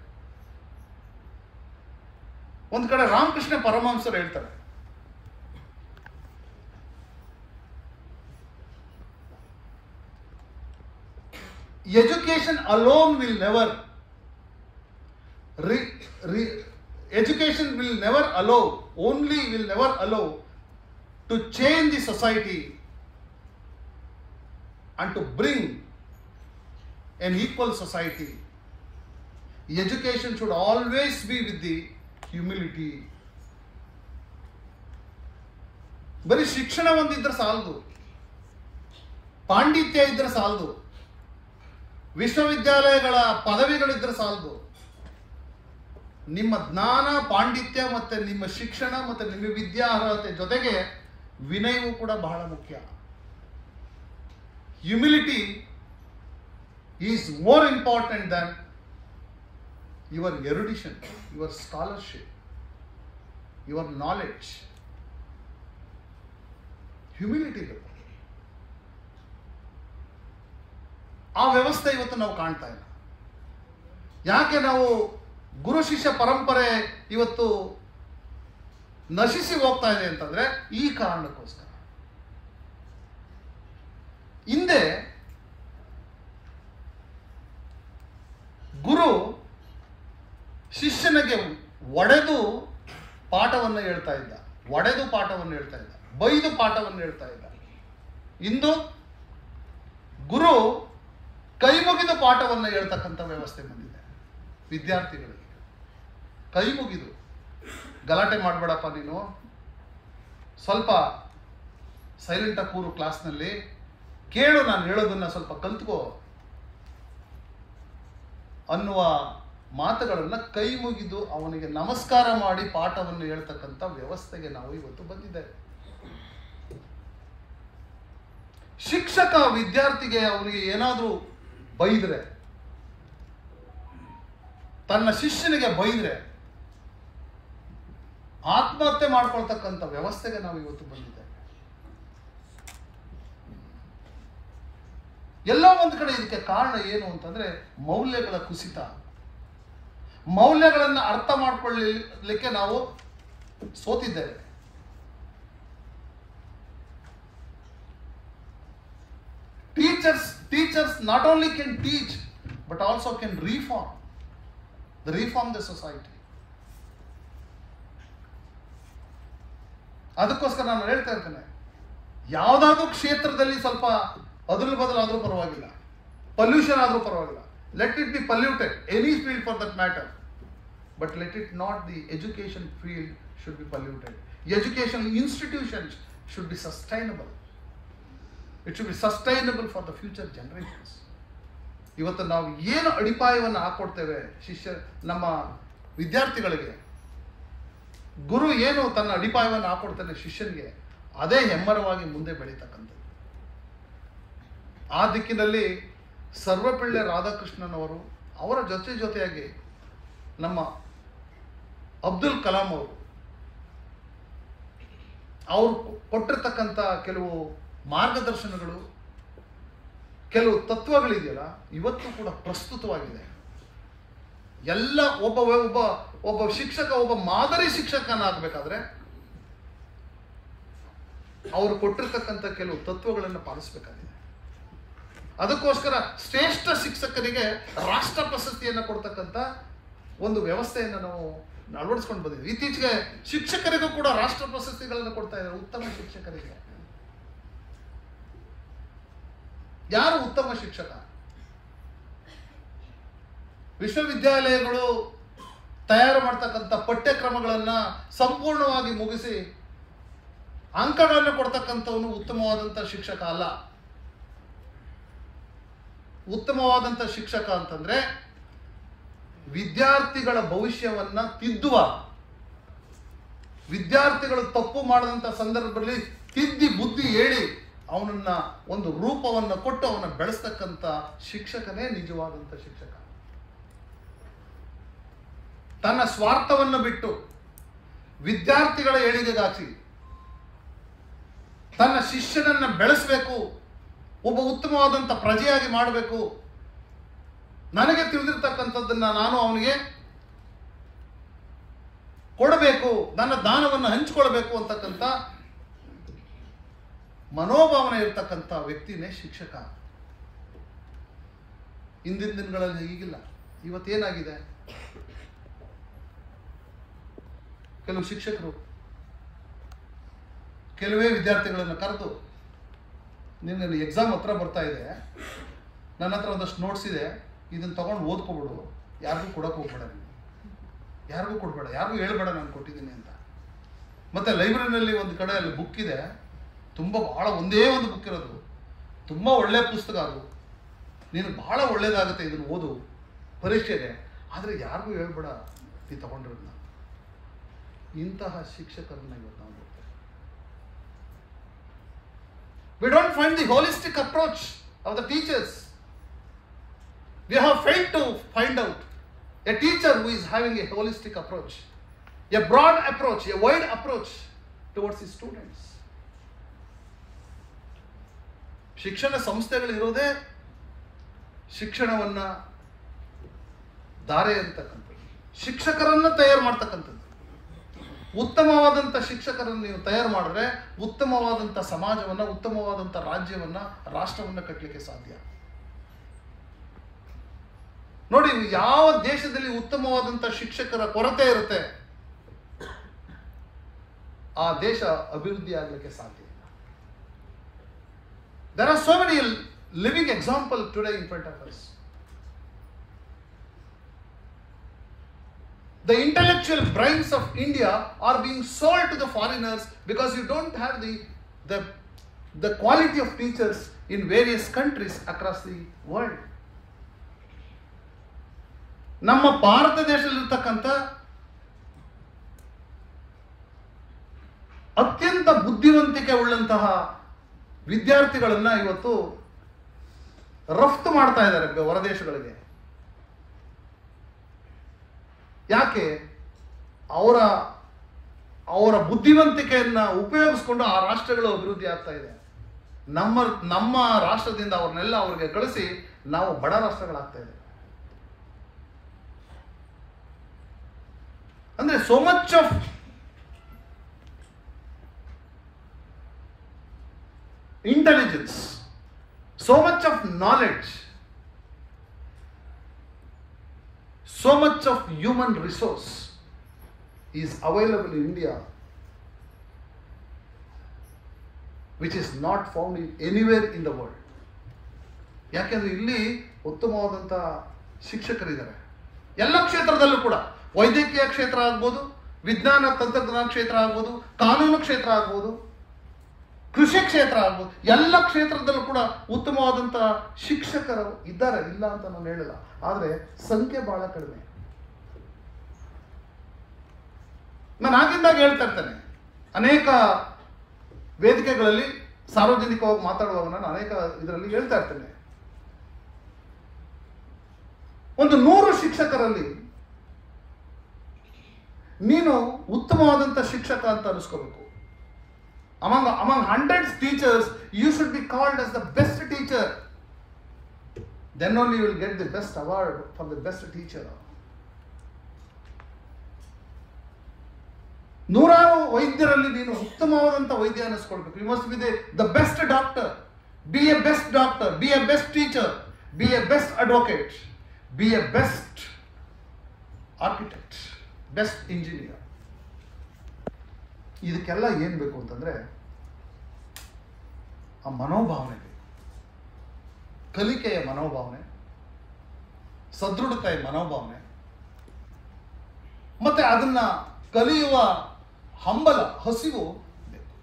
ಒಂದು ಕಡೆ ರಾಮಕೃಷ್ಣ ಪರಮಹಂಸರು ಹೇಳ್ತಾರೆ education alone will never re, re, education will never allow only will never allow to change the society and to bring an equal society education should always be with the humility ಬರೀ ಶಿಕ್ಷಣ ಒಂದಿದ್ರೆ ಸಾಲದು ಪಾಂಡಿತ್ಯ ಇದ್ರೆ ಸಾಲದು ವಿಶ್ವವಿದ್ಯಾಲಯಗಳ ಪದವಿಗಳಿದ್ರೆ ಸಾಲದು ನಿಮ್ಮ ಜ್ಞಾನ ಪಾಂಡಿತ್ಯ ಮತ್ತೆ ನಿಮ್ಮ ಶಿಕ್ಷಣ ಮತ್ತೆ ನಿಮ್ಮ ವಿದ್ಯಾರ್ಹತೆ ಜೊತೆಗೆ ವಿನಯವು ಕೂಡ ಬಹಳ ಮುಖ್ಯ humility is more important than your erudition your scholarship your knowledge humility ಬೇಕು ಆ ವ್ಯವಸ್ಥೆ ಇವತ್ತು ನಾವು ಕಾಣ್ತಾ ಇಲ್ಲ ಯಾಕೆ ನಾವು ಗುರು ಶಿಷ್ಯ ಪರಂಪರೆ ಇವತ್ತು ನಶಿಸಿ ಹೋಗ್ತಾ ಇದೆ ಅಂತಂದ್ರೆ ಈ ಕಾರಣಕ್ಕೋಸ್ಕರ ಹಿಂದೆ ಗುರು ಶಿಷ್ಯನಿಗೆ ಒಡೆದು ಪಾಠವನ್ನು ಹೇಳ್ತಾ ಇದ್ದ ಒಡೆದು ಪಾಠವನ್ನು ಹೇಳ್ತಾ ಇದ್ದ ಬೈದು ಪಾಠವನ್ನು ಹೇಳ್ತಾ ಇದ್ದ ಇಂದು ಗುರು ಕೈ ಮುಗಿದು ಪಾಠವನ್ನು ಹೇಳ್ತಕ್ಕಂಥ ವ್ಯವಸ್ಥೆ ಬಂದಿದೆ ವಿದ್ಯಾರ್ಥಿಗಳಿಗೆ ಕೈ ಮುಗಿದು ಗಲಾಟೆ ಮಾಡಬೇಡಪ್ಪ ನೀನು ಸ್ವಲ್ಪ ಸೈಲೆಂಟಾಗಿ ಕೂರು ಕ್ಲಾಸ್ನಲ್ಲಿ ಕೇಳು ನಾನು ಹೇಳೋದನ್ನ ಸ್ವಲ್ಪ ಕಲ್ತ್ಕೋ ಅನ್ನುವ ಮಾತುಗಳನ್ನು ಕೈ ಮುಗಿದು ಅವನಿಗೆ ನಮಸ್ಕಾರ ಮಾಡಿ ಪಾಠವನ್ನು ಹೇಳ್ತಕ್ಕಂಥ ವ್ಯವಸ್ಥೆಗೆ ನಾವು ಇವತ್ತು ಬಂದಿದ್ದೇವೆ ಶಿಕ್ಷಕ ವಿದ್ಯಾರ್ಥಿಗೆ ಅವನಿಗೆ ಏನಾದರೂ ಬೈದ್ರೆ ತನ್ನ ಶಿಷ್ಯನಿಗೆ ಬೈದ್ರೆ ಆತ್ಮಹತ್ಯೆ ಮಾಡ್ಕೊಳ್ತಕ್ಕಂಥ ವ್ಯವಸ್ಥೆಗೆ ನಾವು ಇವತ್ತು ಬಂದಿದ್ದೇವೆ ಎಲ್ಲೋ ಒಂದು ಕಡೆ ಇದಕ್ಕೆ ಕಾರಣ ಏನು ಅಂತಂದ್ರೆ ಮೌಲ್ಯಗಳ ಕುಸಿತ ಮೌಲ್ಯಗಳನ್ನು ಅರ್ಥ ಮಾಡ್ಕೊಳ್ಳಲಿಕ್ಕೆ ನಾವು ಸೋತಿದ್ದೇವೆ teachers teachers not only can teach but also can reform the reform the society ಅದಕ್ಕೋಸ್ಕರ ನಾನು ಹೇಳ್ತಾ ಇರ್ತೇನೆ ಯಾವುದಾದ್ರೂ ಕ್ಷೇತ್ರದಲ್ಲಿ ಸ್ವಲ್ಪ ಅದಲು ಬದಲಾದರೂ ಪರವಾಗಿಲ್ಲ ಪೊಲ್ಯೂಷನ್ ಆದರೂ ಪರವಾಗಿಲ್ಲ let it be polluted any field for that matter but let it not the education field should be polluted education institutions should be sustainable it should be sustainable for the future generations ಇವತ್ತು ನಾವು ಏನು ಅಡಿಪಾಯವನ್ನು ಹಾಕೊಡ್ತೇವೆ ಶಿಷ್ಯ ನಮ್ಮ ವಿದ್ಯಾರ್ಥಿಗಳಿಗೆ ಗುರು ಏನು ತನ್ನ ಅಡಿಪಾಯವನ್ನು ಹಾಕೊಡ್ತಾನೆ ಶಿಷ್ಯನಿಗೆ ಅದೇ ಹೆಮ್ಮರವಾಗಿ ಮುಂದೆ ಬೆಳೀತಕ್ಕಂಥದ್ದು ಆ ದಿಕ್ಕಿನಲ್ಲಿ ಸರ್ವಪಿಳ್ಳೆ ರಾಧಾಕೃಷ್ಣನವರು ಅವರ ಜೊತೆ ಜೊತೆಯಾಗಿ ನಮ್ಮ ಅಬ್ದುಲ್ ಕಲಾಂ ಅವರು ಅವರು ಕೊಟ್ಟಿರ್ತಕ್ಕಂಥ ಕೆಲವು ಮಾರ್ಗದರ್ಶನಗಳು ಕೆಲವು ತತ್ವಗಳಿದೆಯಲ್ಲ ಇವತ್ತು ಕೂಡ ಪ್ರಸ್ತುತವಾಗಿದೆ ಎಲ್ಲ ಒಬ್ಬ ಒಬ್ಬ ಒಬ್ಬ ಶಿಕ್ಷಕ ಒಬ್ಬ ಮಾದರಿ ಶಿಕ್ಷಕನಾಗಬೇಕಾದ್ರೆ ಅವರು ಕೊಟ್ಟಿರ್ತಕ್ಕಂಥ ಕೆಲವು ತತ್ವಗಳನ್ನು ಪಾಲಿಸಬೇಕಾಗಿದೆ ಅದಕ್ಕೋಸ್ಕರ ಶ್ರೇಷ್ಠ ಶಿಕ್ಷಕರಿಗೆ ರಾಷ್ಟ್ರ ಪ್ರಶಸ್ತಿಯನ್ನು ಕೊಡ್ತಕ್ಕಂಥ ಒಂದು ವ್ಯವಸ್ಥೆಯನ್ನು ನಾವು ಅಳವಡಿಸ್ಕೊಂಡು ಬಂದಿದ್ದೀವಿ ಇತ್ತೀಚೆಗೆ ಶಿಕ್ಷಕರಿಗೂ ಕೂಡ ರಾಷ್ಟ್ರ ಪ್ರಶಸ್ತಿಗಳನ್ನು ಕೊಡ್ತಾ ಇದ್ದಾರೆ ಉತ್ತಮ ಶಿಕ್ಷಕರಿಗೆ ಯಾರು ಉತ್ತಮ ಶಿಕ್ಷಕ ವಿಶ್ವವಿದ್ಯಾಲಯಗಳು ತಯಾರು ಮಾಡ್ತಕ್ಕಂಥ ಪಠ್ಯಕ್ರಮಗಳನ್ನು ಸಂಪೂರ್ಣವಾಗಿ ಮುಗಿಸಿ ಅಂಕಗಳನ್ನು ಕೊಡ್ತಕ್ಕಂಥವನು ಉತ್ತಮವಾದಂಥ ಶಿಕ್ಷಕ ಅಲ್ಲ ಉತ್ತಮವಾದಂಥ ಶಿಕ್ಷಕ ಅಂತಂದ್ರೆ ವಿದ್ಯಾರ್ಥಿಗಳ ಭವಿಷ್ಯವನ್ನ ತಿದ್ದುವ ವಿದ್ಯಾರ್ಥಿಗಳು ತಪ್ಪು ಮಾಡದಂಥ ಸಂದರ್ಭದಲ್ಲಿ ತಿದ್ದಿ ಬುದ್ಧಿ ಹೇಳಿ ಅವನನ್ನ ಒಂದು ರೂಪವನ್ನು ಕೊಟ್ಟು ಅವನ ಬೆಳೆಸ್ತಕ್ಕಂಥ ಶಿಕ್ಷಕನೇ ನಿಜವಾದಂಥ ಶಿಕ್ಷಕ ತನ್ನ ಸ್ವಾರ್ಥವನ್ನು ಬಿಟ್ಟು ವಿದ್ಯಾರ್ಥಿಗಳ ಏಳಿಗೆಗಾಚಿ ತನ್ನ ಶಿಷ್ಯನನ್ನ ಬೆಳೆಸಬೇಕು ಒಬ್ಬ ಉತ್ತಮವಾದಂಥ ಪ್ರಜೆಯಾಗಿ ಮಾಡಬೇಕು ನನಗೆ ತಿಳಿದಿರ್ತಕ್ಕಂಥದ್ದನ್ನ ನಾನು ಅವನಿಗೆ ಕೊಡಬೇಕು ನನ್ನ ದಾನವನ್ನು ಹಂಚಿಕೊಳ್ಬೇಕು ಅಂತಕ್ಕಂಥ ಮನೋಭಾವನೆ ಇರ್ತಕ್ಕಂಥ ವ್ಯಕ್ತಿನೇ ಶಿಕ್ಷಕ ಹಿಂದಿನ ದಿನಗಳಲ್ಲಿ ಈಗಿಲ್ಲ ಇವತ್ತೇನಾಗಿದೆ ಕೆಲವು ಶಿಕ್ಷಕರು ಕೆಲವೇ ವಿದ್ಯಾರ್ಥಿಗಳನ್ನು ಕರೆದು ನಿನ್ನ ಎಕ್ಸಾಮ್ ಹತ್ರ ಬರ್ತಾ ಇದೆ ನನ್ನ ಹತ್ರ ಒಂದಷ್ಟು ನೋಟ್ಸ್ ಇದೆ ಇದನ್ನು ತಗೊಂಡು ಓದ್ಕೊಬಿಡು ಯಾರಿಗೂ ಕೊಡೋಕೆ ಹೋಗ್ಬೇಡ ನೀನು ಯಾರಿಗೂ ಕೊಡಬೇಡ ಯಾರಿಗೂ ಹೇಳ್ಬೇಡ ನಾನು ಕೊಟ್ಟಿದ್ದೀನಿ ಅಂತ ಮತ್ತು ಲೈಬ್ರರಿನಲ್ಲಿ ಒಂದು ಕಡೆ ಅಲ್ಲಿ ಬುಕ್ ಇದೆ ತುಂಬ ಭಾಳ ಒಂದೇ ಒಂದು ಬುಕ್ ಇರೋದು ತುಂಬ ಒಳ್ಳೆಯ ಪುಸ್ತಕ ಅದು ನೀನು ಭಾಳ ಒಳ್ಳೇದಾಗುತ್ತೆ ಇದನ್ನು ಓದು ಪರೀಕ್ಷೆಗೆ ಆದರೆ ಯಾರಿಗೂ ಹೇಳ್ಬೇಡ ನೀ ತಗೊಂಡಿರೋದನ್ನ ಇಂತಹ ಶಿಕ್ಷಕರನ್ನ ಇವತ್ತು ನಾವು ನೋಡ್ತೇವೆ We don't find the holistic approach of the teachers. We have failed to find out a teacher who is having a holistic approach, a broad approach, a wide approach towards his students. ಶಿಕ್ಷಣ ಸಂಸ್ಥೆಗಳಿರೋದೇ ಶಿಕ್ಷಣವನ್ನ ದಾರೆ ಅಂತಕ್ಕಂಥದ್ದು ಶಿಕ್ಷಕರನ್ನ ತಯಾರು ಮಾಡ್ತಕ್ಕಂಥದ್ದು ಉತ್ತಮವಾದಂಥ ಶಿಕ್ಷಕರನ್ನು ನೀವು ತಯಾರು ಮಾಡಿದ್ರೆ ಉತ್ತಮವಾದಂಥ ಸಮಾಜವನ್ನು ಉತ್ತಮವಾದಂಥ ರಾಜ್ಯವನ್ನು ರಾಷ್ಟ್ರವನ್ನು ಕಟ್ಟಲಿಕ್ಕೆ ಸಾಧ್ಯ ನೋಡಿ ಯಾವ ದೇಶದಲ್ಲಿ ಉತ್ತಮವಾದಂಥ ಶಿಕ್ಷಕರ ಕೊರತೆ ಇರುತ್ತೆ ಆ ದೇಶ ಅಭಿವೃದ್ಧಿ ಆಗಲಿಕ್ಕೆ ಸಾಧ್ಯ ಇಲ್ಲ there are so many living example today in front of us the intellectual brains of India are being sold to the foreigners because you don't have the, the, the quality of teachers in various countries across the world. ನಮ್ಮ ಭಾರತ ದೇಶದಲ್ಲಿರ್ತಕ್ಕಂಥ ಅತ್ಯಂತ ಬುದ್ಧಿವಂತಿಕೆ ಉಳ್ಳಂತಹ ವಿದ್ಯಾರ್ಥಿಗಳನ್ನ ಇವತ್ತು ರಫ್ತು ಮಾಡ್ತಾ ಇದ್ದಾರೆ ಹೊರದೇಶಗಳಿಗೆ ಯಾಕೆ ಅವರ ಅವರ ಬುದ್ಧಿವಂತಿಕೆಯನ್ನ ಉಪಯೋಗಿಸ್ಕೊಂಡು ಆ ರಾಷ್ಟ್ರಗಳು ಅಭಿವೃದ್ಧಿ ಆಗ್ತಾ ಇದೆ ನಮ್ಮ ನಮ್ಮ ರಾಷ್ಟ್ರದಿಂದ ಅವ್ರನ್ನೆಲ್ಲ ಅವ್ರಿಗೆ ಕಳಿಸಿ ನಾವು ಬಡ ರಾಷ್ಟ್ರಗಳಾಗ್ತಾ ಇದೆ ಅಂದ್ರೆ so much of intelligence so much of knowledge so much of human resource is available in India which is not found in anywhere in the world. ಯಾಕೆಂದ್ರೆ ಇಲ್ಲಿ ಉತ್ತಮವಾದಂಥ ಶಿಕ್ಷಕರಿದ್ದಾರೆ ಎಲ್ಲ ಕ್ಷೇತ್ರದಲ್ಲೂ ಕೂಡ ವೈದ್ಯಕೀಯ ಕ್ಷೇತ್ರ ಆಗ್ಬೋದು ವಿಜ್ಞಾನ ತಂತ್ರಜ್ಞಾನ ಕ್ಷೇತ್ರ ಆಗ್ಬೋದು ಕಾನೂನು ಕ್ಷೇತ್ರ ಆಗ್ಬೋದು ಕೃಷಿ ಕ್ಷೇತ್ರ ಆಗ್ಬೋದು ಎಲ್ಲ ಕ್ಷೇತ್ರದಲ್ಲೂ ಕೂಡ ಉತ್ತಮವಾದಂಥ ಶಿಕ್ಷಕರು ಇದ್ದಾರೆ ಇಲ್ಲ ಅಂತ ನಾನು ಹೇಳಿಲ್ಲ ಆದರೆ ಸಂಖ್ಯೆ ಬಹಳ ಕಡಿಮೆ ನಾನು ಆಗಿಂದಾಗ ಹೇಳ್ತಾ ಇರ್ತೇನೆ ಅನೇಕ ವೇದಿಕೆಗಳಲ್ಲಿ ಸಾರ್ವಜನಿಕವಾಗಿ ಮಾತಾಡುವಾಗ ನಾನು ಅನೇಕ ಇದರಲ್ಲಿ ಹೇಳ್ತಾ ಇರ್ತೇನೆ ಒಂದು ನೂರು ಶಿಕ್ಷಕರಲ್ಲಿ ನೀನು ಉತ್ತಮವಾದಂಥ ಶಿಕ್ಷಕ ಅಂತ ಅನಿಸ್ಕೋಬೇಕು among among hundreds teachers you should be called as the best teacher then only you will get the best award for the best teacher ನೂರಾರು ವೈದ್ಯರಲ್ಲಿ ನೀನು ಉತ್ತಮವಾದಂಥ ವೈದ್ಯ ಅನ್ನಿಸ್ಕೊಳ್ಬೇಕು you must be the the best doctor be a best doctor be a best teacher be a best advocate be a best architect best engineer ಇದಕ್ಕೆಲ್ಲ ಏನು ಬೇಕು ಅಂತಂದರೆ ಆ ಮನೋಭಾವನೆ ಬೇಕು ಕಲಿಕೆಯ ಮನೋಭಾವನೆ ಸದೃಢತೆಯ ಮನೋಭಾವನೆ ಮತ್ತೆ ಅದನ್ನ ಕಲಿಯುವ ಹಂಬಲ ಹಸಿವು ಬೇಕು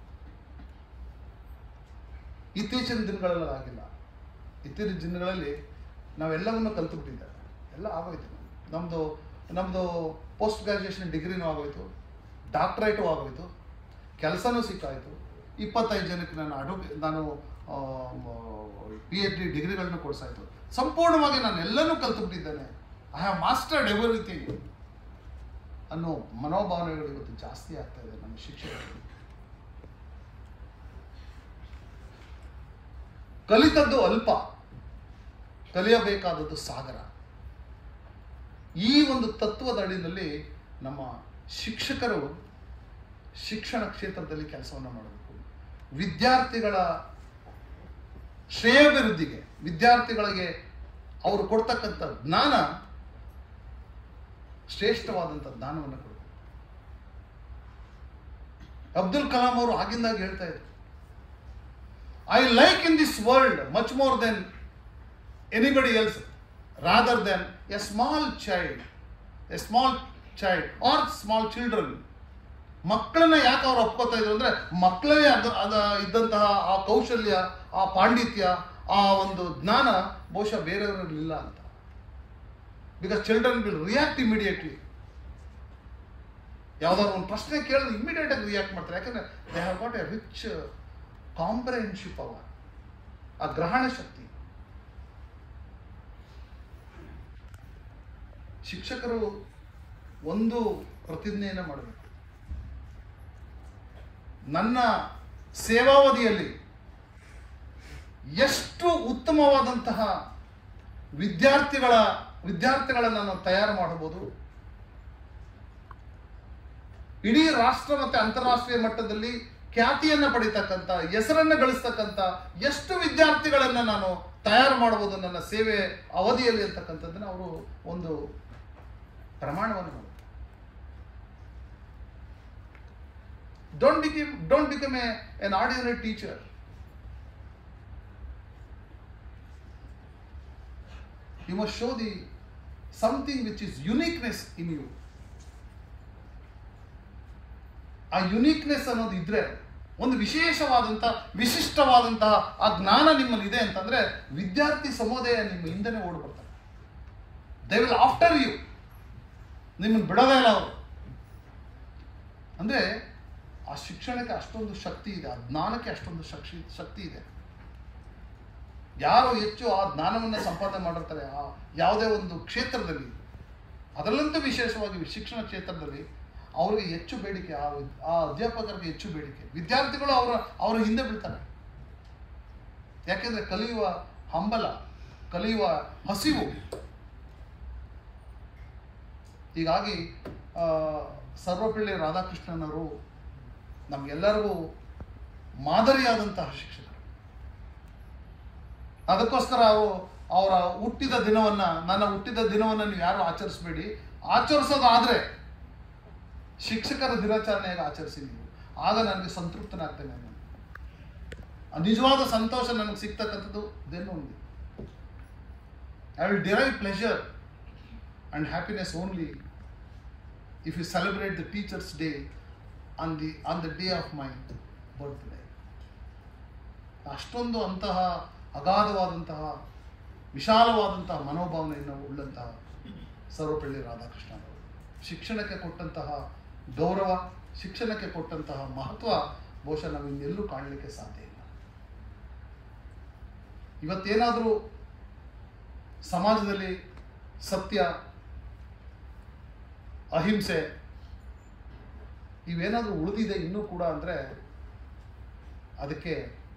ಇತ್ತೀಚಿನ ದಿನಗಳಲ್ಲಿ ಆಗಿಲ್ಲ ಇತ್ತೀಚಿನ ದಿನಗಳಲ್ಲಿ ನಾವೆಲ್ಲವನ್ನು ಕಲ್ತುಬಿಟ್ಟಿದ್ದೇವೆ ಎಲ್ಲ ಆಗೋಯ್ತು ನಮ್ಮದು ನಮ್ಮದು ಪೋಸ್ಟ್ ಗ್ರಾಜುಯೇಷನ್ ಡಿಗ್ರಿನೂ ಆಗೋಯ್ತು ಡಾಕ್ಟ್ರೇಟು ಆಗೋಯ್ತು ಕೆಲಸನೂ ಸಿಕ್ಕಾಯಿತು ಇಪ್ಪತ್ತೈದು ಜನಕ್ಕೆ ನಾನು ಅಡು ನಾನು ಪಿ ಎಚ್ ಡಿ ಡಿಗ್ರಿಗಳನ್ನು ಕೊಡಿಸಾಯ್ತು ಸಂಪೂರ್ಣವಾಗಿ ನಾನು ಎಲ್ಲನೂ ಕಲ್ತುಬಿಟ್ಟಿದ್ದೇನೆ ಐ ಹ್ಯಾವ್ ಮಾಸ್ಟರ್ಡ್ ಎವ್ರಿಥಿಂಗ್ ಅನ್ನೋ ಮನೋಭಾವನೆಗಳು ಇವತ್ತು ಜಾಸ್ತಿ ಆಗ್ತಾ ಇದೆ ನಮ್ಮ ಶಿಕ್ಷಕರು ಕಲಿತದ್ದು ಅಲ್ಪ ಕಲಿಯಬೇಕಾದದ್ದು ಸಾಗರ ಈ ಒಂದು ತತ್ವದ ಅಡಿನಲ್ಲಿ ನಮ್ಮ ಶಿಕ್ಷಕರು ಶಿಕ್ಷಣ ಕ್ಷೇತ್ರದಲ್ಲಿ ಕೆಲಸವನ್ನು ಮಾಡಬೇಕು ವಿದ್ಯಾರ್ಥಿಗಳ ಶ್ರೇಯಾಭಿವೃದ್ಧಿಗೆ ವಿದ್ಯಾರ್ಥಿಗಳಿಗೆ ಅವರು ಕೊಡ್ತಕ್ಕಂಥ ಜ್ಞಾನ ಶ್ರೇಷ್ಠವಾದಂಥ ಜ್ಞಾನವನ್ನು ಕೊಡಬೇಕು ಅಬ್ದುಲ್ ಕಲಾಂ ಅವರು ಆಗಿಂದಾಗ ಹೇಳ್ತಾ ಇದ್ರು I like in this world much more than anybody else rather than a small child a small child or small children ಮಕ್ಕಳನ್ನ ಯಾಕೆ ಅವ್ರು ಒಪ್ಕೋತಾ ಇದ್ರು ಅಂದ್ರೆ ಮಕ್ಕಳೇ ಅದ ಅದ ಇದ್ದಂತಹ ಆ ಕೌಶಲ್ಯ ಆ ಪಾಂಡಿತ್ಯ ಆ ಒಂದು ಜ್ಞಾನ ಬಹುಶಃ ಬೇರೆಯವರಲ್ಲಿಲ್ಲ ಅಂತ because children will react immediately ಯಾವ್ದಾದ್ರು ಒಂದು ಪ್ರಶ್ನೆ ಕೇಳಿದ್ರೆ ಇಮಿಡಿಯೇಟ್ ಆಗಿ ರಿಯಾಕ್ಟ್ ಮಾಡ್ತಾರೆ ಯಾಕಂದ್ರೆ they have got a rich comprehension ಅವರ್ ಆ ಗ್ರಹಣ ಶಕ್ತಿ ಶಿಕ್ಷಕರು ಒಂದು ಪ್ರತಿಜ್ಞೆಯನ್ನು ಮಾಡಬೇಕು ನನ್ನ ಸೇವಾವಧಿಯಲ್ಲಿ ಎಷ್ಟು ಉತ್ತಮವಾದಂತಹ ವಿದ್ಯಾರ್ಥಿಗಳ ವಿದ್ಯಾರ್ಥಿಗಳನ್ನು ನಾನು ತಯಾರು ಮಾಡಬಹುದು ಇಡೀ ರಾಷ್ಟ್ರ ಮತ್ತು ಅಂತಾರಾಷ್ಟ್ರೀಯ ಮಟ್ಟದಲ್ಲಿ ಖ್ಯಾತಿಯನ್ನು ಪಡಿತಕ್ಕಂಥ ಹೆಸರನ್ನು ಗಳಿಸ್ತಕ್ಕಂಥ ಎಷ್ಟು ವಿದ್ಯಾರ್ಥಿಗಳನ್ನು ನಾನು ತಯಾರು ಮಾಡ್ಬೋದು ನನ್ನ ಸೇವೆ ಅವಧಿಯಲ್ಲಿ ಅಂತಕ್ಕಂಥದ್ದನ್ನು ಅವರು ಒಂದು ಪ್ರಮಾಣವನ್ನು ಮಾಡಿದ್ರು don't become don't become a an ordinary teacher you must show the something which is uniqueness in you ಆ ಯುನೀಕ್ನೆಸ್ ಅನ್ನೋದು ಇದ್ರೆ ಒಂದು ವಿಶೇಷವಾದಂಥ ವಿಶಿಷ್ಟವಾದಂತಹ ಆ ಜ್ಞಾನ ನಿಮ್ಮಲ್ಲಿ ಇದೆ ಅಂತಂದ್ರೆ ವಿದ್ಯಾರ್ಥಿ ಸಮುದಾಯ ನಿಮ್ಮ ಹಿಂದೆನೇ ಓಡ್ಬರ್ತಾರೆ ದೇ ವಿಲ್ ಆಫ್ಟರ್ ಯು ನಿಮ್ಮನ್ನು ಬಿಡೋದೇ ಇಲ್ಲ ಅವರು ಅಂದರೆ ಆ ಶಿಕ್ಷಣಕ್ಕೆ ಅಷ್ಟೊಂದು ಶಕ್ತಿ ಇದೆ ಆ ಜ್ಞಾನಕ್ಕೆ ಅಷ್ಟೊಂದು ಶಕ್ತಿ ಶಕ್ತಿ ಇದೆ ಯಾರು ಹೆಚ್ಚು ಆ ಜ್ಞಾನವನ್ನು ಸಂಪಾದನೆ ಮಾಡಿರ್ತಾರೆ ಆ ಯಾವುದೇ ಒಂದು ಕ್ಷೇತ್ರದಲ್ಲಿ ಅದರಲ್ಲಂತೂ ವಿಶೇಷವಾಗಿ ಶಿಕ್ಷಣ ಕ್ಷೇತ್ರದಲ್ಲಿ ಅವರಿಗೆ ಹೆಚ್ಚು ಬೇಡಿಕೆ ಆ ವಿದ್- ಆ ಅಧ್ಯಾಪಕರಿಗೆ ಹೆಚ್ಚು ಬೇಡಿಕೆ ವಿದ್ಯಾರ್ಥಿಗಳು ಅವರ ಅವರ ಹಿಂದೆ ಬೀಳ್ತಾರೆ ಯಾಕೆಂದರೆ ಕಲಿಯುವ ಹಂಬಲ ಕಲಿಯುವ ಹಸಿವು ಹೀಗಾಗಿ ಆ, ಸರ್ವಪಳ್ಳಿ ರಾಧಾಕೃಷ್ಣನವರು ನಮಗೆಲ್ಲರಿಗೂ ಮಾದರಿಯಾದಂತಹ ಶಿಕ್ಷಕರು ಅದಕ್ಕೋಸ್ಕರ ಅವರು ಅವರ ಹುಟ್ಟಿದ ದಿನವನ್ನ ನನ್ನ ಹುಟ್ಟಿದ ದಿನವನ್ನು ನೀವು ಯಾರು ಆಚರಿಸಬೇಡಿ ಆಚರಿಸೋದಾದ್ರೆ ಶಿಕ್ಷಕರ ದಿನಾಚರಣೆಯಾಗಿ ಆಚರಿಸಿ ನೀವು ಆಗ ನನಗೆ ಸಂತೃಪ್ತನಾಗ್ತೇನೆ ನಾನು ಆ ನಿಜವಾದ ಸಂತೋಷ ನನಗೆ ಸಿಗ್ತಕ್ಕಂಥದ್ದು ದೆನ್ ಒಂದು I will derive pleasure and happiness only if you celebrate the teachers day on the on the day of my birthday ಅಷ್ಟೊಂದು ಅಂತಹ ಅಗಾಧವಾದಂತಹ ವಿಶಾಲವಾದಂತಹ ಮನೋಭಾವನೆಯನ್ನು ಉಳ್ಳಂತಹ ಸರ್ವಪಳ್ಳಿ ರಾಧಾಕೃಷ್ಣ ಅವರು ಶಿಕ್ಷಣಕ್ಕೆ ಕೊಟ್ಟಂತಹ ಗೌರವ ಶಿಕ್ಷಣಕ್ಕೆ ಕೊಟ್ಟಂತಹ ಮಹತ್ವ ಬಹುಶಃ ನಾವು ಇನ್ನೆಲ್ಲೂ ಕಾಣಲಿಕ್ಕೆ ಸಾಧ್ಯ ಇಲ್ಲ ಇವತ್ತೇನಾದರೂ ಸಮಾಜದಲ್ಲಿ ಸತ್ಯ ಅಹಿಂಸೆ ಇವೇನಾದರೂ ಉಳಿದಿದೆ ಇನ್ನೂ ಕೂಡ ಅಂದರೆ ಅದಕ್ಕೆ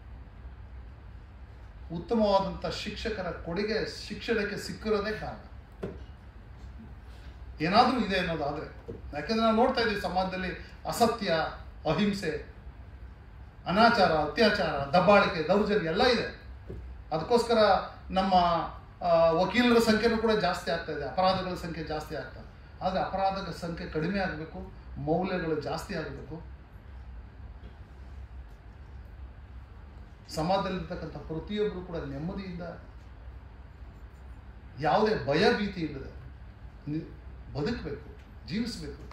ಉತ್ತಮವಾದಂಥ ಶಿಕ್ಷಕರ ಕೊಡುಗೆ ಶಿಕ್ಷಣಕ್ಕೆ ಸಿಕ್ಕಿರೋದೇ ಕಾರಣ ಏನಾದರೂ ಇದೆ ಅನ್ನೋದಾದರೆ ಯಾಕೆಂದ್ರೆ ನಾವು ನೋಡ್ತಾ ಇದ್ದೀವಿ ಸಮಾಜದಲ್ಲಿ ಅಸತ್ಯ ಅಹಿಂಸೆ ಅನಾಚಾರ ಅತ್ಯಾಚಾರ ದಬ್ಬಾಳಿಕೆ ದೌರ್ಜನ್ಯ ಎಲ್ಲ ಇದೆ ಅದಕ್ಕೋಸ್ಕರ ನಮ್ಮ ಆ, ವಕೀಲರ ಸಂಖ್ಯೆನೂ ಕೂಡ ಜಾಸ್ತಿ ಆಗ್ತಾ ಇದೆ ಅಪರಾಧಗಳ ಸಂಖ್ಯೆ ಜಾಸ್ತಿ ಆಗ್ತಾ ಇದೆ ಆದರೆ ಅಪರಾಧಗಳ ಸಂಖ್ಯೆ ಕಡಿಮೆ ಆಗಬೇಕು ಮೌಲ್ಯಗಳು ಜಾಸ್ತಿ ಆಗಬೇಕು ಸಮಾಜದಲ್ಲಿರ್ತಕ್ಕಂಥ ಪ್ರತಿಯೊಬ್ಬರು ಕೂಡ ನೆಮ್ಮದಿಯಿಂದ ಯಾವುದೇ ಭಯ ಭೀತಿ ಇಲ್ಲದೆ ನಿ- ಬದುಕಬೇಕು ಜೀವಿಸಬೇಕು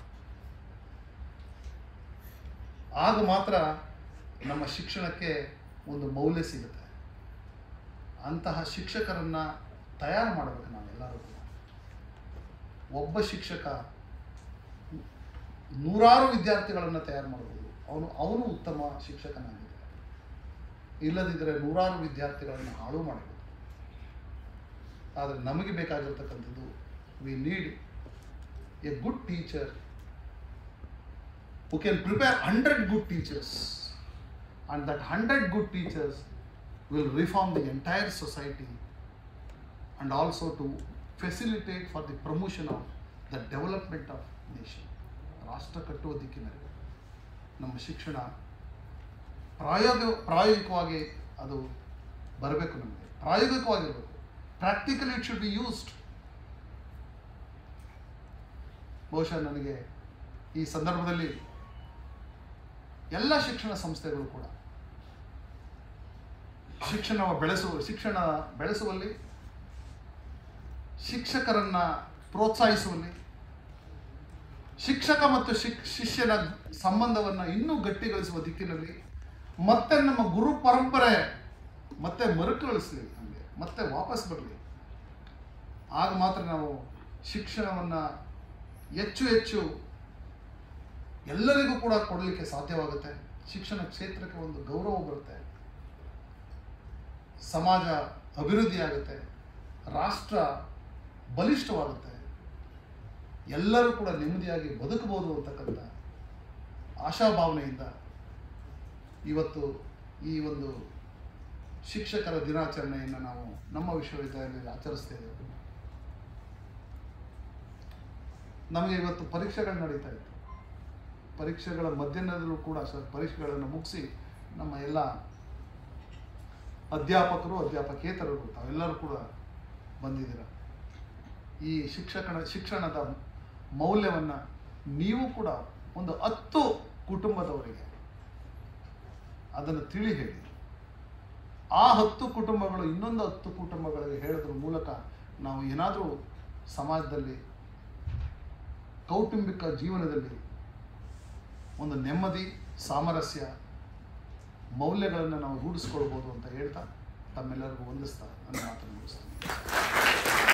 ಆಗ ಮಾತ್ರ ನಮ್ಮ ಶಿಕ್ಷಣಕ್ಕೆ ಒಂದು ಮೌಲ್ಯ ಸಿಗುತ್ತೆ ಅಂತಹ ಶಿಕ್ಷಕರನ್ನ ತಯಾರು ಮಾಡಬೇಕು ನಾವೆಲ್ಲರೂ ಕೂಡ ಒಬ್ಬ ಶಿಕ್ಷಕ ನೂರಾರು ವಿದ್ಯಾರ್ಥಿಗಳನ್ನು ತಯಾರು ಮಾಡಬಹುದು ಅವನು ಅವನು ಉತ್ತಮ ಶಿಕ್ಷಕನಾಗಿದ್ದಾನೆ ಇಲ್ಲದಿದ್ದರೆ ನೂರಾರು ವಿದ್ಯಾರ್ಥಿಗಳನ್ನು ಹಾಳು ಮಾಡಬಹುದು ಆದರೆ ನಮಗೆ ಬೇಕಾಗಿರ್ತಕ್ಕಂಥದ್ದು we need a good teacher who can prepare 100 good teachers and that 100 good teachers will reform the entire society and also to facilitate for the promotion of the development of nation ರಾಷ್ಟ್ರ ಕಟ್ಟುವ ದಿಕ್ಕಿನಲ್ಲಿ ನಮ್ಮ ಶಿಕ್ಷಣ ಪ್ರಾಯೋಗ ಪ್ರಾಯೋಗಿಕವಾಗಿ ಅದು ಬರಬೇಕು ನಮಗೆ ಪ್ರಾಯೋಗಿಕವಾಗಿರಬೇಕು practically it should be used ಬಹುಶಃ ನನಗೆ ಈ ಸಂದರ್ಭದಲ್ಲಿ ಎಲ್ಲ ಶಿಕ್ಷಣ ಸಂಸ್ಥೆಗಳು ಕೂಡ ಶಿಕ್ಷಣ ಬೆಳೆಸುವ ಶಿಕ್ಷಣ ಬೆಳೆಸುವಲ್ಲಿ ಶಿಕ್ಷಕರನ್ನ ಪ್ರೋತ್ಸಾಹಿಸುವಲ್ಲಿ ಶಿಕ್ಷಕ ಮತ್ತು ಶಿಕ್ ಶಿಷ್ಯನ ಸಂಬಂಧವನ್ನು ಇನ್ನೂ ಗಟ್ಟಿಗೊಳಿಸುವ ದಿಕ್ಕಿನಲ್ಲಿ ಮತ್ತೆ ನಮ್ಮ ಗುರು ಪರಂಪರೆ ಮತ್ತೆ ಮರುಕಳಿಸ್ಲಿ ನಮಗೆ ಮತ್ತೆ ವಾಪಸ್ ಬರಲಿ ಆಗ ಮಾತ್ರ ನಾವು ಶಿಕ್ಷಣವನ್ನು ಹೆಚ್ಚು ಹೆಚ್ಚು ಎಲ್ಲರಿಗೂ ಕೂಡ ಕೊಡಲಿಕ್ಕೆ ಸಾಧ್ಯವಾಗುತ್ತೆ ಶಿಕ್ಷಣ ಕ್ಷೇತ್ರಕ್ಕೆ ಒಂದು ಗೌರವ ಬರುತ್ತೆ ಸಮಾಜ ಅಭಿವೃದ್ಧಿ ಆಗುತ್ತೆ ರಾಷ್ಟ್ರ ಬಲಿಷ್ಠವಾಗುತ್ತೆ ಎಲ್ಲರೂ ಕೂಡ ನೆಮ್ಮದಿಯಾಗಿ ಬದುಕಬಹುದು ಅಂತಕ್ಕಂಥ ಆಶಾಭಾವನೆಯಿಂದ ಇವತ್ತು ಈ ಒಂದು ಶಿಕ್ಷಕರ ದಿನಾಚರಣೆಯನ್ನು ನಾವು ನಮ್ಮ ವಿಶ್ವವಿದ್ಯಾಲಯದಲ್ಲಿ ಆಚರಿಸ್ತೇವೆ ನಮಗೆ ಇವತ್ತು ಪರೀಕ್ಷೆಗಳು ನಡೀತಾ ಇತ್ತು ಪರೀಕ್ಷೆಗಳ ಮಧ್ಯಾಹ್ನದಲ್ಲೂ ಕೂಡ ಸರ್ ಪರೀಕ್ಷೆಗಳನ್ನು ಮುಗಿಸಿ ನಮ್ಮ ಎಲ್ಲ ಅಧ್ಯಾಪಕರು ಅಧ್ಯಾಪಕೇತರರು ತಾವೆಲ್ಲರೂ ಕೂಡ ಬಂದಿದ್ದೀರ ಈ ಶಿಕ್ಷಕನ ಶಿಕ್ಷಣದ ಮೌಲ್ಯವನ್ನು ನೀವು ಕೂಡ ಒಂದು ಹತ್ತು ಕುಟುಂಬದವರಿಗೆ ಅದನ್ನು ತಿಳಿ ಹೇಳಿ ಆ ಹತ್ತು ಕುಟುಂಬಗಳು ಇನ್ನೊಂದು ಹತ್ತು ಕುಟುಂಬಗಳಿಗೆ ಹೇಳೋದ್ರ ಮೂಲಕ ನಾವು ಏನಾದರೂ ಸಮಾಜದಲ್ಲಿ ಕೌಟುಂಬಿಕ ಜೀವನದಲ್ಲಿ ಒಂದು ನೆಮ್ಮದಿ ಸಾಮರಸ್ಯ ಮೌಲ್ಯಗಳನ್ನು ನಾವು ರೂಢಿಸ್ಕೊಳ್ಬೋದು ಅಂತ ಹೇಳ್ತಾ ತಮ್ಮೆಲ್ಲರಿಗೂ ವಂದಿಸ್ತಾ ನನ್ನ ಮಾತನ್ನು ಮುಗಿಸ್ತೀನಿ